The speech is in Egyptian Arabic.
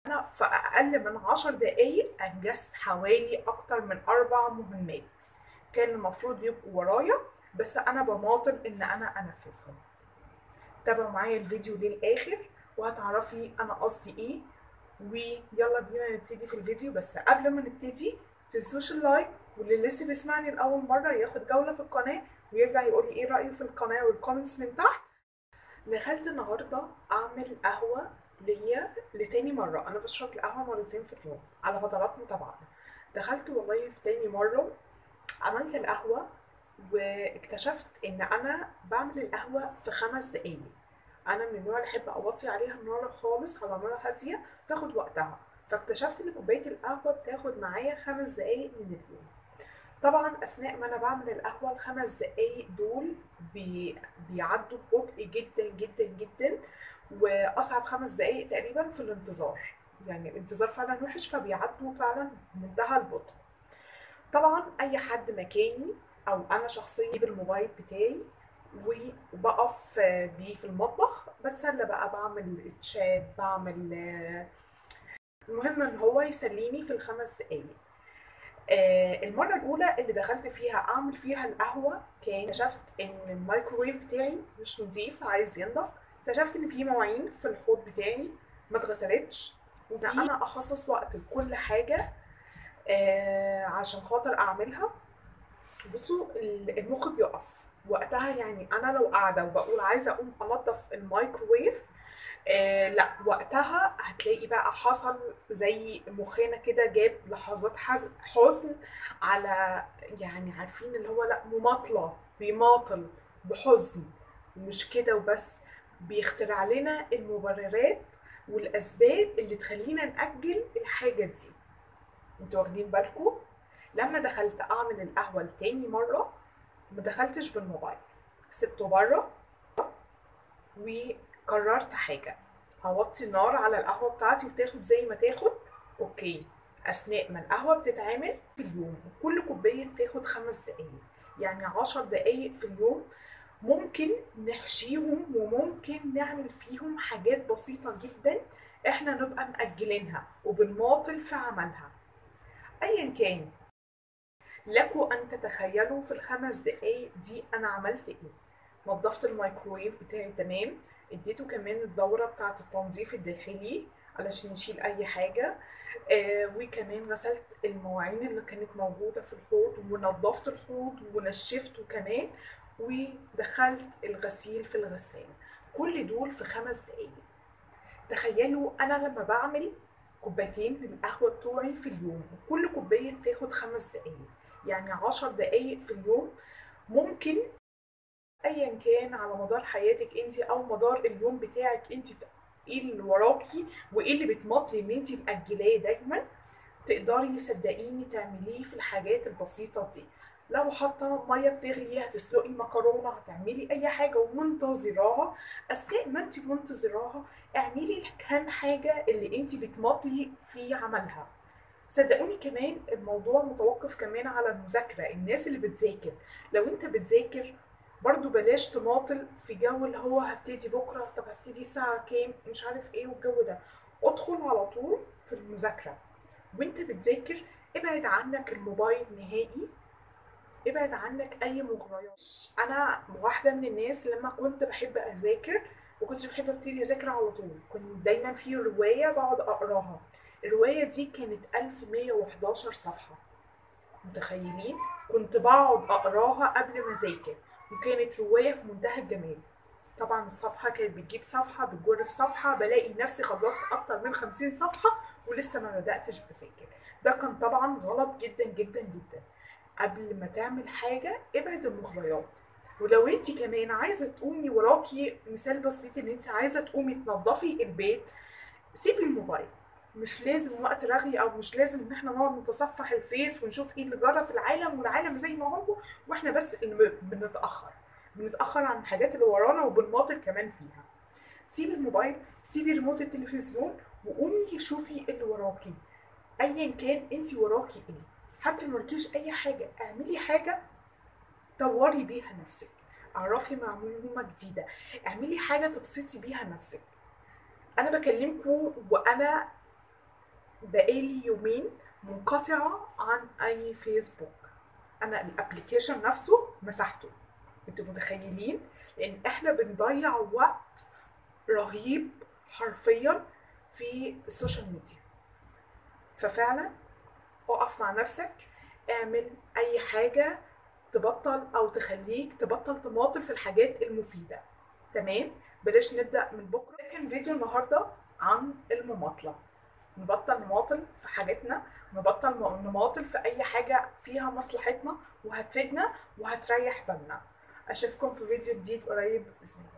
انا في اقل من عشر دقايق انجزت حوالي اكتر من اربع مهمات كان المفروض يبقوا ورايا بس انا بماطل ان انا انفذهم تابعوا معايا الفيديو للاخر وهتعرفي انا قصدي ايه ويلا بينا نبتدي في الفيديو بس قبل ما نبتدي تنسوش اللايك واللي لسه بيسمعني لاول مره ياخد جوله في القناه ويرجع يقول لي ايه رايه في القناه والكومنتس من تحت دخلت النهارده اعمل قهوه ليا لتاني مره انا بشرب القهوه مرتين في اليوم على فترات متابعه دخلت والله في تاني مره عملت القهوه واكتشفت ان انا بعمل القهوه في خمس دقايق انا من النوع اللي احب اوطي عليها النار خالص على نار هاديه تاخد وقتها فاكتشفت ان كوبايه القهوه بتاخد معايا خمس دقايق من اليوم طبعا اثناء ما انا بعمل القهوه الخمس دقايق دول بي... بيعدوا ببطء جدا جدا جدا واصعب خمس دقايق تقريبا في الانتظار يعني الانتظار فعلا وحش فبيعدوا فعلا بمنتهى البطء طبعا اي حد مكاني او انا شخصيا بالموبايل بتاعي وبقف بيه في المطبخ بتسلى بقى بعمل تشات بعمل المهم ان هو يسليني في الخمس دقايق المرة الأولى اللي دخلت فيها أعمل فيها القهوة كان اكتشفت إن الميكروويف بتاعي مش نضيف عايز ينضف اكتشفت إن في مواعين في الحوض بتاعي ما اتغسلتش وإن أنا أخصص وقت لكل حاجة عشان خاطر أعملها بصوا المخ بيقف وقتها يعني انا لو قاعده وبقول عايزه اقوم انضف الميكروويف آه لا وقتها هتلاقي بقى حصل زي مخنا كده جاب لحظات حزن على يعني عارفين اللي هو لا مماطله بيماطل بحزن ومش كده وبس بيخترع لنا المبررات والاسباب اللي تخلينا ناجل الحاجه دي انتوا واخدين بالكم لما دخلت اعمل القهوه لتاني مره ما دخلتش بالموبايل سبته بره وقررت حاجه هوطي النار على القهوه بتاعتي وتاخد زي ما تاخد اوكي اثناء ما القهوه بتتعمل في اليوم كل كوبايه بتاخد خمس دقايق يعني عشر دقايق في اليوم ممكن نحشيهم وممكن نعمل فيهم حاجات بسيطة جدا احنا نبقى مأجلينها وبنماطل في عملها ايا كان لكم ان تتخيلوا في الخمس دقايق دي انا عملت ايه نظفت الميكروويف بتاعي تمام اديته كمان الدوره بتاعه التنظيف الداخلي علشان يشيل اي حاجه آه وكمان غسلت المواعين اللي كانت موجوده في الحوض ونظفت الحوض ونشفته كمان ودخلت الغسيل في الغسالة كل دول في خمس دقايق تخيلوا انا لما بعمل كوبايتين من القهوة بتوعي في اليوم وكل كوباية بتاخد خمس دقايق يعني عشر دقايق في اليوم ممكن ايا كان على مدار حياتك انت او مدار اليوم بتاعك انت ايه اللي وراكي وايه اللي بتمطلي ان انت مأجلاه دايما تقدري صدقيني تعمليه في الحاجات البسيطة دي لو حاطه ميه بتغلي هتسلقي مكرونه هتعملي اي حاجه ومنتظراها اثناء ما انت منتظراها اعملي كام حاجه اللي انت بتمطلي في عملها صدقوني كمان الموضوع متوقف كمان على المذاكره الناس اللي بتذاكر لو انت بتذاكر برضو بلاش تماطل في جو اللي هو هبتدي بكره طب هبتدي الساعه كام مش عارف ايه والجو ده ادخل على طول في المذاكره وانت بتذاكر ابعد عنك الموبايل نهائي ابعد عنك اي مغريات انا واحده من الناس لما كنت بحب اذاكر وكنتش بحب ابتدي اذاكر على طول كنت دايما في روايه بقعد اقراها الروايه دي كانت 1111 صفحه متخيلين كنت بقعد اقراها قبل ما اذاكر وكانت روايه في منتهى الجمال طبعا الصفحه كانت بتجيب صفحه بتجر في صفحه بلاقي نفسي خلصت اكتر من 50 صفحه ولسه ما بداتش بذاكر ده كان طبعا غلط جدا جدا جدا قبل ما تعمل حاجة ابعد المغريات ولو انت كمان عايزة تقومي وراكي مثال بسيط ان انت عايزة تقومي تنظفي البيت سيبي الموبايل مش لازم وقت رغي او مش لازم ان احنا نقعد نتصفح الفيس ونشوف ايه اللي جرى في العالم والعالم زي ما هو واحنا بس اللي بنتاخر بنتاخر عن الحاجات اللي ورانا وبنماطل كمان فيها سيبي الموبايل سيبي ريموت التلفزيون وقومي شوفي اللي وراكي ايا كان انت وراكي ايه حتى لو مالكيش اي حاجه اعملي حاجه طوري بيها نفسك اعرفي معلومه جديده اعملي حاجه تبسطي بيها نفسك انا بكلمكم وانا بقالي يومين منقطعة عن أي فيسبوك أنا الابلكيشن نفسه مسحته انتوا متخيلين لأن احنا بنضيع وقت رهيب حرفيا في السوشيال ميديا ففعلا اقف مع نفسك اعمل اي حاجة تبطل او تخليك تبطل تماطل في الحاجات المفيدة تمام بلاش نبدأ من بكرة لكن فيديو النهاردة عن المماطلة نبطل نماطل في حاجاتنا نبطل نماطل في اي حاجة فيها مصلحتنا وهتفيدنا وهتريح بالنا اشوفكم في فيديو جديد قريب باذن الله